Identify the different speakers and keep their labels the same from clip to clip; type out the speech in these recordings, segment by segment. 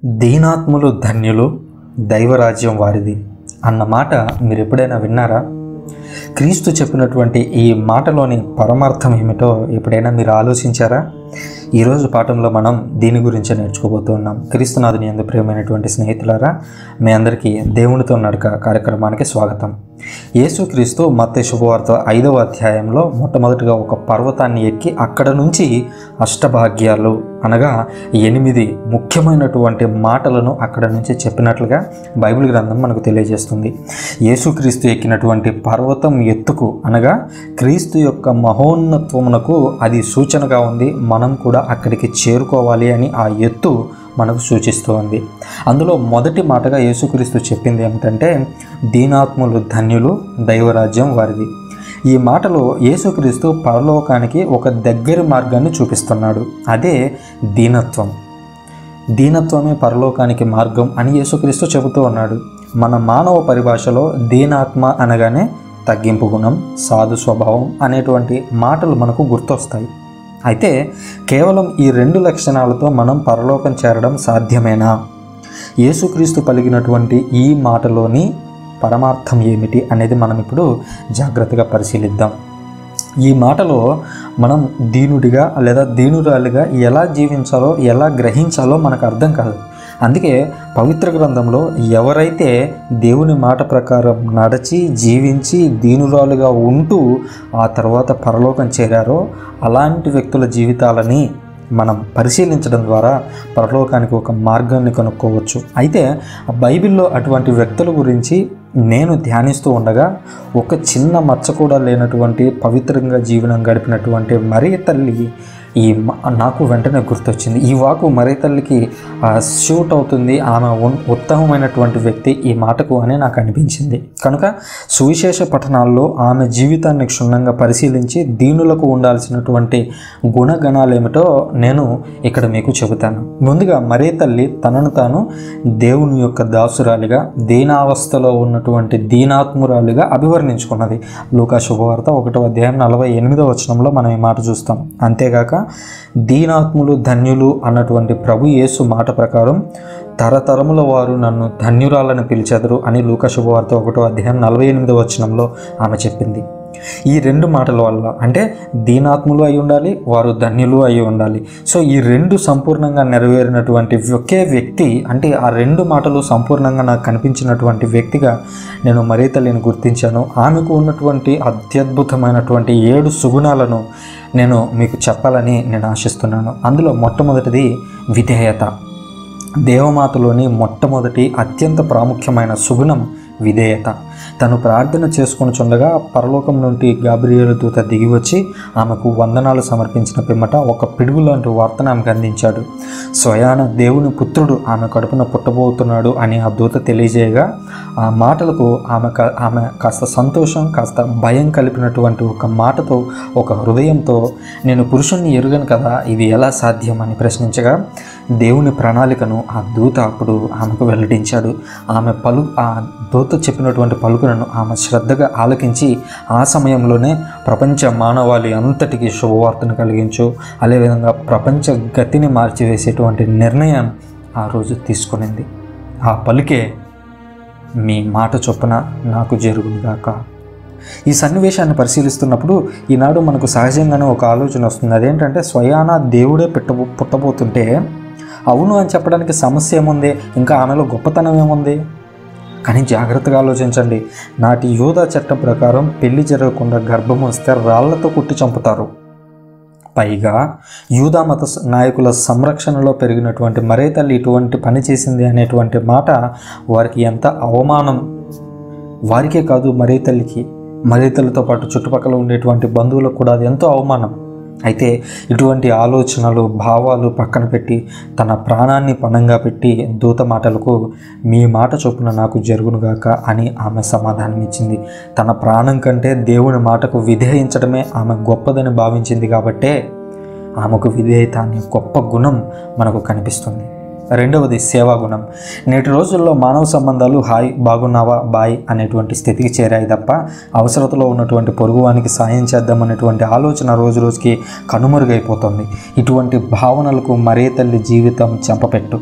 Speaker 1: దీనాత్ములు ధన్యులు దైవరాజ్యం వారిది అన్న మాట మీరు ఎప్పుడైనా విన్నారా క్రీస్తు చెప్పినటువంటి ఈ మాటలోని పరమార్థం ఏమిటో ఎప్పుడైనా మీరు ఆలోచించారా ఈరోజు పాఠంలో మనం దీని గురించి నేర్చుకోబోతున్నాం క్రీస్తునాథుని ఎందు ప్రియమైనటువంటి స్నేహితులారా మీ అందరికీ దేవునితో నడక కార్యక్రమానికి స్వాగతం యేసుక్రీస్తు మత్తే శుభవార్త ఐదవ అధ్యాయంలో మొట్టమొదటిగా ఒక పర్వతాన్ని ఎక్కి అక్కడ నుంచి అష్టభాగ్యాలు అనగా ఎనిమిది ముఖ్యమైనటువంటి మాటలను అక్కడ నుంచి చెప్పినట్లుగా బైబిల్ గ్రంథం మనకు తెలియజేస్తుంది యేసుక్రీస్తు ఎక్కినటువంటి పర్వతం ఎత్తుకు అనగా క్రీస్తు యొక్క మహోన్నత్వమునకు అది సూచనగా ఉంది మనం కూడా అక్కడికి చేరుకోవాలి అని ఆ ఎత్తు మనకు సూచిస్తూ ఉంది అందులో మొదటి మాటగా యేసుక్రీస్తు చెప్పింది ఏమిటంటే దీనాత్ములు ధన్యులు దైవరాజ్యం వారిది ఈ మాటలో యేసుక్రీస్తు పరలోకానికి ఒక దగ్గరి మార్గాన్ని చూపిస్తున్నాడు అదే దీనత్వం దీనత్వమే పరలోకానికి మార్గం అని యేసుక్రీస్తు చెబుతూ ఉన్నాడు మన మానవ పరిభాషలో దీనాత్మ అనగానే తగ్గింపు గుణం సాధు స్వభావం అనేటువంటి మాటలు మనకు గుర్తొస్తాయి అయితే కేవలం ఈ రెండు లక్షణాలతో మనం పరలోకం చేరడం సాధ్యమేనా యేసుక్రీస్తు పలికినటువంటి ఈ మాటలోని పరమార్థం ఏమిటి అనేది మనం ఇప్పుడు జాగ్రత్తగా పరిశీలిద్దాం ఈ మాటలో మనం దీనుడిగా లేదా దీనురాలిగా ఎలా జీవించాలో ఎలా గ్రహించాలో మనకు అర్థం కాదు అందుకే పవిత్ర గ్రంథంలో ఎవరైతే దేవుని మాట ప్రకారం నడిచి జీవించి దీనురాలుగా ఉంటూ ఆ తర్వాత పరలోకం చేరారో అలాంటి వ్యక్తుల జీవితాలని మనం పరిశీలించడం ద్వారా పరలోకానికి ఒక మార్గాన్ని కనుక్కోవచ్చు అయితే బైబిల్లో అటువంటి వ్యక్తుల గురించి నేను ధ్యానిస్తూ ఉండగా ఒక చిన్న మచ్చ కూడా లేనటువంటి పవిత్రంగా జీవనం గడిపినటువంటి మరీ తల్లి ఈ మ- నాకు వెంటనే గుర్తొచ్చింది ఈ వాకు మరీ తల్లికి షూట్ అవుతుంది ఆమె ఉన్- ఉత్తమమైనటువంటి వ్యక్తి ఈ మాటకు అని నాకు అనిపించింది కనుక సువిశేష పఠనాల్లో ఆమె జీవితాన్ని క్షుణ్ణంగా పరిశీలించి దీనులకు ఉండాల్సినటువంటి గుణగణాలు ఏమిటో నేను ఇక్కడ మీకు చెబుతాను ముందుగా మరీ తల్లి తనను తాను దేవుని యొక్క దాసురాలిగా దీనావస్థలో ఉన్నటువంటి దీనాత్మురాలిగా అభివర్ణించుకున్నది లూకా శుభవార్త ఒకటో అధ్యాయం నలభై ఎనిమిదో వచనంలో మనం ఈ మాట చూస్తాం అంతేగాక దీనాత్ములు ధన్యులు అన్నటువంటి ప్రభు యేసు మాట ప్రకారం తరతరముల వారు నన్ను ధన్యురాలని పిలిచెదరు అని లూకా శుభవార్త ఒకటో అధ్యాయం నలభై ఎనిమిదో వచనంలో ఆమె చెప్పింది ఈ రెండు మాటల వల్ల అంటే దీనాత్ములు అయి ఉండాలి వారు ధన్యులు అయి ఉండాలి సో ఈ రెండు సంపూర్ణంగా నెరవేరినటువంటి ఒకే వ్యక్తి అంటే ఆ రెండు మాటలు సంపూర్ణంగా నాకు కనిపించినటువంటి వ్యక్తిగా నేను మరీ తల్లిని గుర్తించాను ఆమెకు ఉన్నటువంటి అత్యద్భుతమైనటువంటి ఏడు సుగుణాలను నేను మీకు చెప్పాలని నేను ఆశిస్తున్నాను అందులో మొట్టమొదటిది విధేయత దేవమాతలోని మొట్టమొదటి అత్యంత ప్రాముఖ్యమైన సుగుణం విధేయత తను ప్రార్థన చేసుకొని చుండగా పరలోకం నుండి గాబ్రియేలు దూత దిగి వచ్చి ఆమెకు వందనాలు సమర్పించిన పిమ్మట ఒక పిడుగు లాంటి వార్తను ఆమెకు అందించాడు స్వయాన దేవుని పుత్రుడు ఆమె కడుపున పుట్టబోతున్నాడు అని ఆ దూత తెలియజేయగా ఆ మాటలకు ఆమె కా- ఆమె కాస్త సంతోషం కాస్త భయం కలిపినటువంటి ఒక మాటతో ఒక హృదయంతో నేను పురుషుణ్ణి ఎరుగను కదా ఇది ఎలా సాధ్యం అని ప్రశ్నించగా దేవుని ప్రణాళికను ఆ దూత అప్పుడు ఆమెకు వెల్లడించాడు ఆమె పలు ఆ దూత చెప్పినటువంటి పలుకులను ఆమె శ్రద్ధగా ఆలకించి ఆ సమయంలోనే ప్రపంచ మానవాళి అంతటికి శుభవార్తను కలిగించు అదేవిధంగా ప్రపంచ గతిని మార్చివేసేటువంటి నిర్ణయం ఆ రోజు తీసుకునింది ఆ పలుకే మీ మాట చొప్పున నాకు జరుగునుగాక ఈ సన్నివేశాన్ని పరిశీలిస్తున్నప్పుడు ఈనాడు మనకు సహజంగానే ఒక ఆలోచన వస్తుంది అదేంటంటే స్వయాన దేవుడే పెట్టబో పుట్టబోతుంటే అవును అని చెప్పడానికి సమస్య ఏముంది ఇంకా ఆమెలో గొప్పతనం ఏముంది కానీ జాగ్రత్తగా ఆలోచించండి నాటి యూదా చట్టం ప్రకారం పెళ్లి జరగకుండా గర్భం వస్తే రాళ్లతో కుట్టి చంపుతారు పైగా యూదా మత స- నాయకుల సంరక్షణలో పెరిగినటువంటి మరే తల్లి ఇటువంటి పని చేసింది అనేటువంటి మాట వారికి ఎంత అవమానం వారికే కాదు మరే తల్లికి మరే తల్లితో పాటు చుట్టుపక్కల ఉండేటువంటి బంధువులకు కూడా అది ఎంతో అవమానం అయితే ఇటువంటి ఆలోచనలు భావాలు పక్కన పెట్టి తన ప్రాణాన్ని పణంగా పెట్టి దూత మాటలకు మీ మాట చొప్పున నాకు జరుగునుగాక అని ఆమె సమాధానం ఇచ్చింది తన ప్రాణం కంటే దేవుని మాటకు విధేయించడమే ఆమె గొప్పదని భావించింది కాబట్టే ఆమెకు విధేయత అనే గొప్ప గుణం మనకు కనిపిస్తుంది రెండవది సేవా గుణం నేటి రోజుల్లో మానవ సంబంధాలు హాయ్ బాగున్నావా బాయ్ అనేటువంటి స్థితికి చేరాయి తప్ప అవసరతలో ఉన్నటువంటి పొరుగువానికి సాయం చేద్దామనేటువంటి ఆలోచన రోజు రోజుకి కనుమరుగైపోతుంది ఇటువంటి భావనలకు మరే తల్లి జీవితం చెంపపెట్టు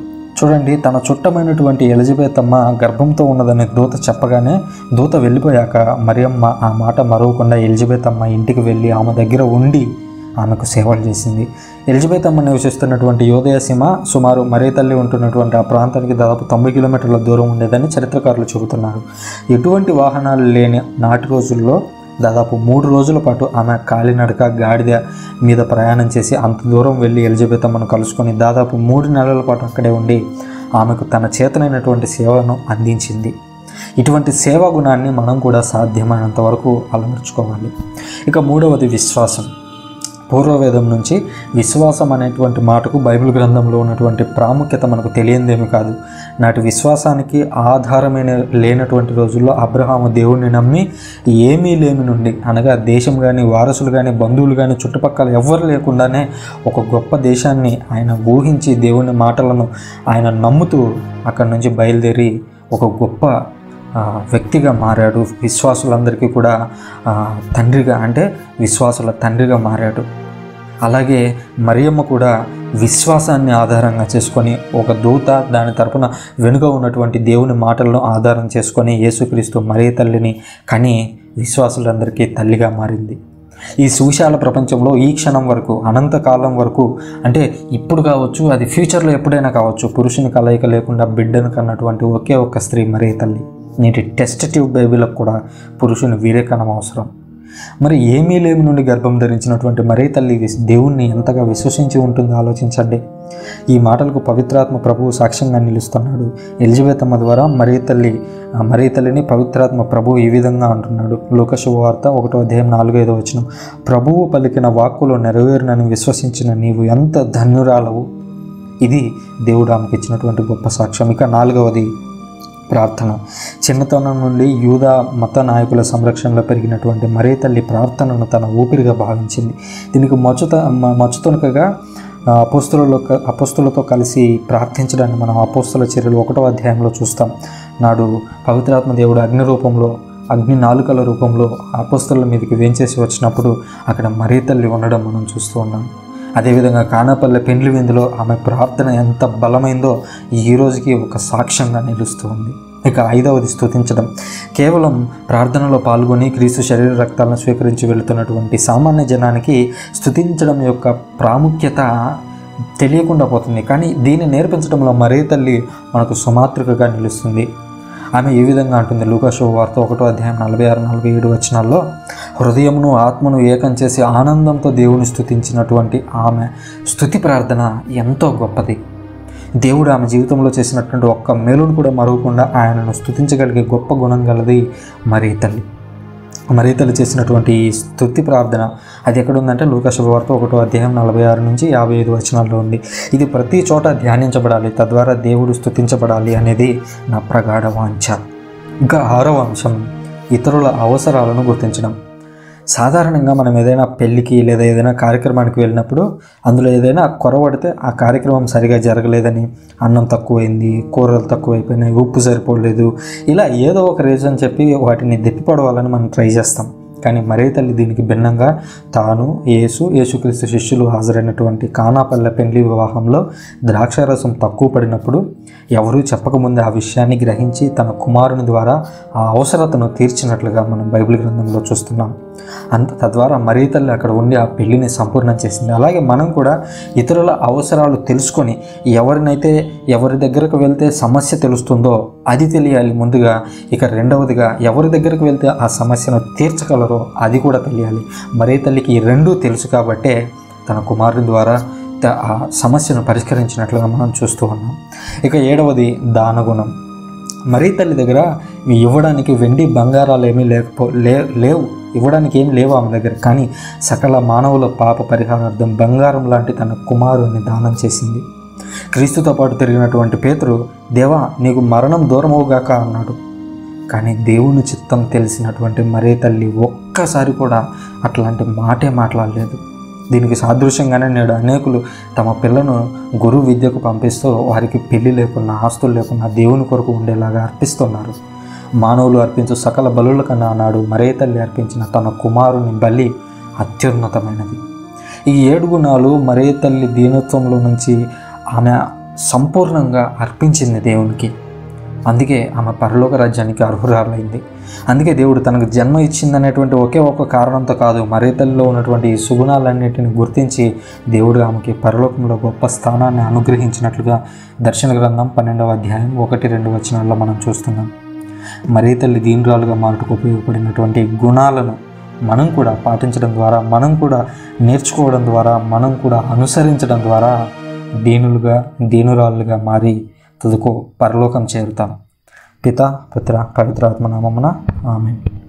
Speaker 1: చూడండి తన చుట్టమైనటువంటి ఎలిజబెత్ అమ్మ గర్భంతో ఉన్నదని దూత చెప్పగానే దూత వెళ్ళిపోయాక మరియమ్మ ఆ మాట మరవకుండా ఎలిజబెత్ అమ్మ ఇంటికి వెళ్ళి ఆమె దగ్గర ఉండి ఆమెకు సేవలు చేసింది ఎలిజబెత్ అమ్మ నివసిస్తున్నటువంటి యోదయ సీమ సుమారు మరే తల్లి ఉంటున్నటువంటి ఆ ప్రాంతానికి దాదాపు తొంభై కిలోమీటర్ల దూరం ఉండేదని చరిత్రకారులు చెబుతున్నారు ఎటువంటి వాహనాలు లేని నాటి రోజుల్లో దాదాపు మూడు రోజుల పాటు ఆమె కాలినడక గాడిద మీద ప్రయాణం చేసి అంత దూరం వెళ్ళి ఎలిజబెత్ అమ్మను కలుసుకొని దాదాపు మూడు నెలల పాటు అక్కడే ఉండి ఆమెకు తన చేతనైనటువంటి సేవను అందించింది ఇటువంటి సేవా గుణాన్ని మనం కూడా సాధ్యమైనంత వరకు అలవర్చుకోవాలి ఇక మూడవది విశ్వాసం పూర్వవేదం నుంచి విశ్వాసం అనేటువంటి మాటకు బైబిల్ గ్రంథంలో ఉన్నటువంటి ప్రాముఖ్యత మనకు తెలియందేమి కాదు నాటి విశ్వాసానికి ఆధారమైన లేనటువంటి రోజుల్లో అబ్రహాము దేవుణ్ణి నమ్మి ఏమీ లేమి నుండి అనగా దేశం కానీ వారసులు కానీ బంధువులు కానీ చుట్టుపక్కల ఎవ్వరు లేకుండానే ఒక గొప్ప దేశాన్ని ఆయన ఊహించి దేవుని మాటలను ఆయన నమ్ముతూ అక్కడి నుంచి బయలుదేరి ఒక గొప్ప ఆ, వ్యక్తిగా మారాడు విశ్వాసులందరికీ కూడా ఆ, తండ్రిగా అంటే విశ్వాసుల తండ్రిగా మారాడు అలాగే మరియమ్మ కూడా విశ్వాసాన్ని ఆధారంగా చేసుకొని ఒక దూత దాని తరపున వెనుక ఉన్నటువంటి దేవుని మాటలను ఆధారం చేసుకొని యేసుక్రీస్తు మరే తల్లిని కని విశ్వాసులందరికీ తల్లిగా మారింది ఈ సువిశాల ప్రపంచంలో ఈ క్షణం వరకు అనంతకాలం వరకు అంటే ఇప్పుడు కావచ్చు అది ఫ్యూచర్లో ఎప్పుడైనా కావచ్చు పురుషుని కలయిక లేకుండా బిడ్డను కన్నటువంటి ఒకే ఒక్క స్త్రీ మరే తల్లి నేటి టెస్ట్ ట్యూబ్ బేబీలకు కూడా పురుషుని వీరేకణం అవసరం మరి ఏమీ లేమి నుండి గర్భం ధరించినటువంటి మరే తల్లి విస్- దేవుణ్ణి ఎంతగా విశ్వసించి ఉంటుందో ఆలోచించండి ఈ మాటలకు పవిత్రాత్మ ప్రభువు సాక్ష్యంగా నిలుస్తున్నాడు ఎలిజబెత్ అమ్మ ద్వారా మరే తల్లి ఆ మరే తల్లిని పవిత్రాత్మ ప్రభువు ఈ విధంగా అంటున్నాడు లోకశుభవార్త ఒకటో అధ్యాయం నాలుగైదో వచనం ప్రభువు పలికిన వాక్కులు నెరవేరునని విశ్వసించిన నీవు ఎంత ధన్యురాలవు ఇది దేవుడు ఆమెకు ఇచ్చినటువంటి గొప్ప సాక్ష్యం ఇక నాలుగవది ప్రార్థన చిన్నతనం నుండి యూదా మత నాయకుల సంరక్షణలో పెరిగినటువంటి మరే తల్లి ప్రార్థనను తన ఊపిరిగా భావించింది దీనికి మచ్చుత మ- మచ్చుతునకగా ఆ, అపోస్తులలో క- అపోస్తులతో కలిసి ప్రార్థించడాన్ని మనం అపోస్తుల చర్యలు ఒకటో అధ్యాయంలో చూస్తాం నాడు పవిత్రాత్మ దేవుడు అగ్ని రూపంలో అగ్ని నాలుకల రూపంలో అపోస్తుల మీదకి వేంచేసి వచ్చినప్పుడు అక్కడ మరీ తల్లి ఉండడం మనం చూస్తూ ఉన్నాం అదేవిధంగా కానాపల్లె పెండ్లి విందులో ఆమె ప్రార్థన ఎంత బలమైందో ఈ రోజుకి ఒక సాక్ష్యంగా నిలుస్తూ ఉంది ఇక ఐదవది స్తుతించడం కేవలం ప్రార్థనలో పాల్గొని క్రీస్తు శరీర రక్తాలను స్వీకరించి వెళుతున్నటువంటి సామాన్య జనానికి స్తుతించడం యొక్క ప్రాముఖ్యత తెలియకుండా పోతుంది కానీ దీన్ని నేర్పించడంలో మరే తల్లి మనకు సుమాతృకగా నిలుస్తుంది ఆమె ఈ విధంగా అంటుంది లూకాశో వార్త ఒకటో అధ్యాయం నలభై ఆరు నలభై ఏడు వచనాల్లో హృదయమును ఆత్మను ఏకం చేసి ఆనందంతో దేవుని స్తుతించినటువంటి ఆమె స్తుతి ప్రార్థన ఎంతో గొప్పది దేవుడు ఆమె జీవితంలో చేసినటువంటి ఒక్క మేలును కూడా మరవకుండా ఆయనను స్తుతించగలిగే గొప్ప గుణం గలది మరీ తల్లి మరీ తల్లి చేసినటువంటి ఈ స్తుతి ప్రార్థన అది ఎక్కడ ఉందంటే లూకాశుభవార్త ఒకటో అధ్యాయం నలభై ఆరు నుంచి యాభై ఐదు వచనాల్లో ఉంది ఇది ప్రతి చోట ధ్యానించబడాలి తద్వారా దేవుడు స్తుతించబడాలి అనేది నా ప్రగాఢ వాంఛ ఇంకా ఆరవ అంశం ఇతరుల అవసరాలను గుర్తించడం సాధారణంగా మనం ఏదైనా పెళ్ళికి లేదా ఏదైనా కార్యక్రమానికి వెళ్ళినప్పుడు అందులో ఏదైనా కొరవడితే ఆ కార్యక్రమం సరిగా జరగలేదని అన్నం తక్కువైంది కూరలు తక్కువైపోయినాయి ఉప్పు సరిపోలేదు ఇలా ఏదో ఒక రీజన్ చెప్పి వాటిని దెప్పిపడవాలని మనం ట్రై చేస్తాం కానీ మరే తల్లి దీనికి భిన్నంగా తాను యేసు యేసుక్రీస్తు శిష్యులు హాజరైనటువంటి కానాపల్లె పెళ్లి వివాహంలో ద్రాక్షారసం తక్కువ పడినప్పుడు ఎవరూ చెప్పకముందే ఆ విషయాన్ని గ్రహించి తన కుమారుని ద్వారా ఆ అవసరతను తీర్చినట్లుగా మనం బైబిల్ గ్రంథంలో చూస్తున్నాం అంత తద్వారా మరీ తల్లి అక్కడ ఉండి ఆ పెళ్లిని సంపూర్ణం చేసింది అలాగే మనం కూడా ఇతరుల అవసరాలు తెలుసుకొని ఎవరినైతే ఎవరి దగ్గరకు వెళ్తే సమస్య తెలుస్తుందో అది తెలియాలి ముందుగా ఇక రెండవదిగా ఎవరి దగ్గరకు వెళ్తే ఆ సమస్యను తీర్చగలరో అది కూడా తెలియాలి మరే తల్లికి ఈ రెండూ తెలుసు కాబట్టే తన కుమారుని ద్వారా త- ఆ సమస్యను పరిష్కరించినట్లుగా మనం చూస్తూ ఉన్నాం ఇక ఏడవది దానగుణం మరీ తల్లి దగ్గర ఇవి ఇవ్వడానికి వెండి బంగారాలు ఏమీ లేకపో లే లేవు ఇవ్వడానికి ఏం లేవు ఆమె దగ్గర కానీ సకల మానవుల పాప పరిహారార్థం బంగారం లాంటి తన కుమారుని దానం చేసింది క్రీస్తుతో పాటు తిరిగినటువంటి పేతురు దేవా నీకు మరణం దూరమవుగాక అన్నాడు కానీ దేవుని చిత్తం తెలిసినటువంటి మరే తల్లి ఒక్కసారి కూడా అట్లాంటి మాటే మాట్లాడలేదు దీనికి సాదృశ్యంగానే నేడు అనేకులు తమ పిల్లను గురు విద్యకు పంపిస్తూ వారికి పెళ్లి లేకున్నా ఆస్తులు లేకున్నా దేవుని కొరకు ఉండేలాగా అర్పిస్తున్నారు మానవులు అర్పించు సకల బలుల కన్నా నాడు మరే తల్లి అర్పించిన తన కుమారుని బలి అత్యున్నతమైనది ఈ ఏడు గుణాలు మరే తల్లి దీనత్వంలో నుంచి ఆమె సంపూర్ణంగా అర్పించింది దేవునికి అందుకే ఆమె పరలోక రాజ్యానికి అర్హురాలైంది అందుకే దేవుడు తనకు జన్మ ఇచ్చిందనేటువంటి ఒకే ఒక కారణంతో కాదు మరేతల్లో ఉన్నటువంటి ఈ సుగుణాలన్నిటిని గుర్తించి దేవుడు ఆమెకి పరలోకంలో గొప్ప స్థానాన్ని అనుగ్రహించినట్లుగా దర్శన గ్రంథం పన్నెండవ అధ్యాయం ఒకటి రెండు వచనాల్లో మనం చూస్తున్నాం మరీ తల్లి దీనురాలుగా మారుటకు ఉపయోగపడినటువంటి గుణాలను మనం కూడా పాటించడం ద్వారా మనం కూడా నేర్చుకోవడం ద్వారా మనం కూడా అనుసరించడం ద్వారా దీనులుగా దీనురాలుగా మారి తుదకు పరలోకం చేరుతాం పిత పుత్ర పవిత్రాత్మ నామమున ఆమె